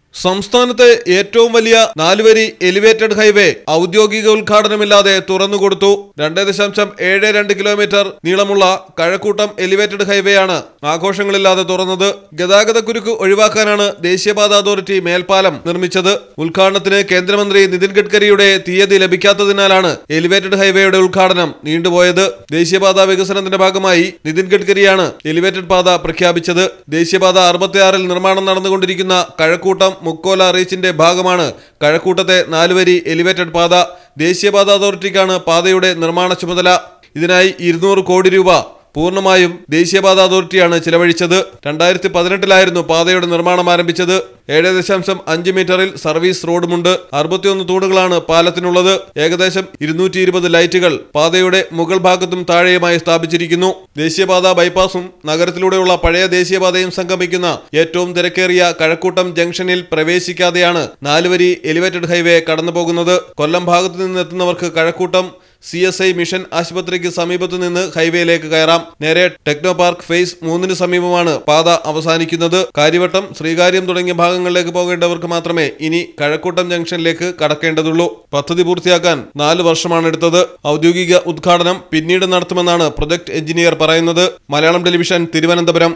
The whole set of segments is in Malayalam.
സംസ്ഥാനത്തെ ഏറ്റവും വലിയ നാലുവരി എലിവേറ്റഡ് ഹൈവേ ഔദ്യോഗിക ഉദ്ഘാടനമില്ലാതെ തുറന്നുകൊടുത്തു രണ്ട് ദശാംശം ഏഴ് രണ്ട് കിലോമീറ്റർ നീളമുള്ള കഴക്കൂട്ടം എലിവേറ്റഡ് ഹൈവേയാണ് ആഘോഷങ്ങളില്ലാതെ തുറന്നത് ഗതാഗതക്കുരുക്ക് ഒഴിവാക്കാനാണ് ദേശീയപാത അതോറിറ്റി മേൽപ്പാലം നിർമ്മിച്ചത് ഉദ്ഘാടനത്തിന് കേന്ദ്രമന്ത്രി നിതിൻ ഗഡ്കരിയുടെ തീയതി ലഭിക്കാത്തതിനാലാണ് എലിവേറ്റഡ് ഹൈവേയുടെ ഉദ്ഘാടനം നീണ്ടുപോയത് ദേശീയപാത വികസനത്തിന്റെ ഭാഗമായി നിതിൻ ഗഡ്കരിയാണ് എലിവേറ്റഡ് പാത പ്രഖ്യാപിച്ചത് ദേശീയപാത അറുപത്തിയാറിൽ നിർമ്മാണം നടന്നുകൊണ്ടിരിക്കുന്ന കഴക്കൂട്ടം മുക്കോല റീച്ചിന്റെ ഭാഗമാണ് കഴക്കൂട്ടത്തെ നാലുവരി എലിവേറ്റഡ് പാത ദേശീയപാത അതോറിറ്റിക്കാണ് പാതയുടെ നിർമ്മാണ ചുമതല ഇതിനായി ഇരുന്നൂറ് കോടി രൂപ പൂർണ്ണമായും ദേശീയപാത അതോറിറ്റിയാണ് ചിലവഴിച്ചത് രണ്ടായിരത്തി പതിനെട്ടിലായിരുന്നു പാതയുടെ നിർമ്മാണം ആരംഭിച്ചത് ഏഴ് ദശാംശം അഞ്ച് മീറ്ററിൽ സർവീസ് റോഡുമുണ്ട് അറുപത്തിയൊന്ന് തൂണുകളാണ് പാലത്തിനുള്ളത് ഏകദേശം ഇരുന്നൂറ്റി ഇരുപത് ലൈറ്റുകൾ പാതയുടെ മുകൾ ഭാഗത്തും താഴെയുമായി സ്ഥാപിച്ചിരിക്കുന്നു ദേശീയപാത ബൈപ്പാസും നഗരത്തിലൂടെയുള്ള പഴയ ദേശീയപാതയും സംഗമിക്കുന്ന ഏറ്റവും തിരക്കേറിയ കഴക്കൂട്ടം ജംഗ്ഷനിൽ പ്രവേശിക്കാതെയാണ് നാലുവരി എലിവേറ്റഡ് ഹൈവേ കടന്നുപോകുന്നത് കൊല്ലം ഭാഗത്തു നിന്ന് എത്തുന്നവർക്ക് Kazhakkoottam C S I mission ആശുപത്രിക്ക് സമീപത്തു നിന്ന് ഹൈവേയിലേക്ക് കയറാം നേരെ ടെക്നോ പാർക്ക് ഫേസ് മൂന്നിന് സമീപമാണ് പാത അവസാനിക്കുന്നത് കാര്യവട്ടം ശ്രീകാര്യം തുടങ്ങിയ ഭാഗങ്ങളിലേക്ക് പോകേണ്ടവർക്ക് മാത്രമേ ഇനി കഴക്കൂട്ടം ജംഗ്ഷനിലേക്ക് കടക്കേണ്ടതുള്ളൂ പദ്ധതി പൂർത്തിയാക്കാൻ നാല് വർഷമാണ് എടുത്തത് ഔദ്യോഗിക ഉദ്ഘാടനം പിന്നീട് നടത്തുമെന്നാണ് പ്രൊജക്ട് എഞ്ചിനീയർ പറയുന്നത് മലയാളം ടെലിവിഷൻ തിരുവനന്തപുരം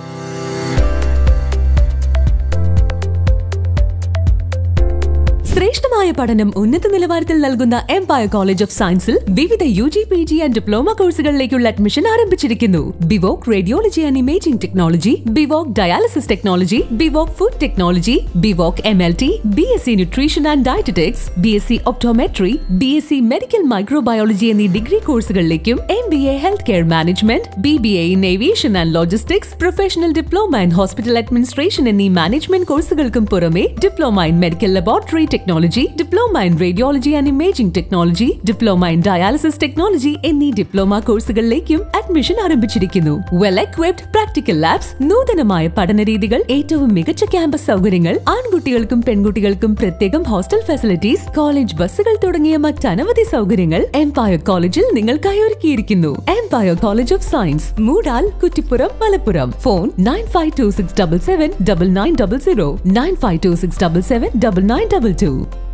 ശ്രേഷ്ഠമായ പഠനം ഉന്നത നിലവാരത്തിൽ നൽകുന്ന എംപയർ കോളേജ് ഓഫ് സയൻസിൽ വിവിധ U G P G and diploma കോഴ്സുകളിലേക്കുള്ള അഡ്മിഷൻ ആരംഭിച്ചിരിക്കുന്നു BVoc radiology and imaging technology BVoc dialysis technology BVoc food technology BVoc M L T B S C nutrition and dietetics B S C optometry B S C medical microbiology എന്നീ ഡിഗ്രി കോഴ്സുകളിലേക്കും M B A health care management B B A in aviation and logistics professional diploma in hospital administration എന്നീ മാനേജ്മെന്റ് കോഴ്സുകൾക്കും പുറമെ diploma in medical laboratory technology diploma in radiology and imaging technology diploma in dialysis technology എന്നീ ഡിപ്ലോമ കോഴ്സുകളിലേക്കും അഡ്മിഷൻ ആരംഭിച്ചിരിക്കുന്നു വെൽ equipped പ്രാക്ടിക്കൽ ലാബ്സ് നൂതനമായ പഠന രീതികൾ ഏറ്റവും മികച്ച ക്യാമ്പസ് സൗകര്യങ്ങൾ ആൺകുട്ടികൾക്കും പെൺകുട്ടികൾക്കും പ്രത്യേകം ഹോസ്റ്റൽ ഫെസിലിറ്റീസ് കോളേജ് ബസ്സുകൾ തുടങ്ങിയ മറ്റനവധി സൗകര്യങ്ങൾ എംപയർ കോളേജിൽ നിങ്ങൾക്കായി ഒരുക്കിയിരിക്കുന്നു Empire college of science Moodal Kuttippuram Malappuram phone nine five two six double seven double nine double zero nine five two six double seven double nine double to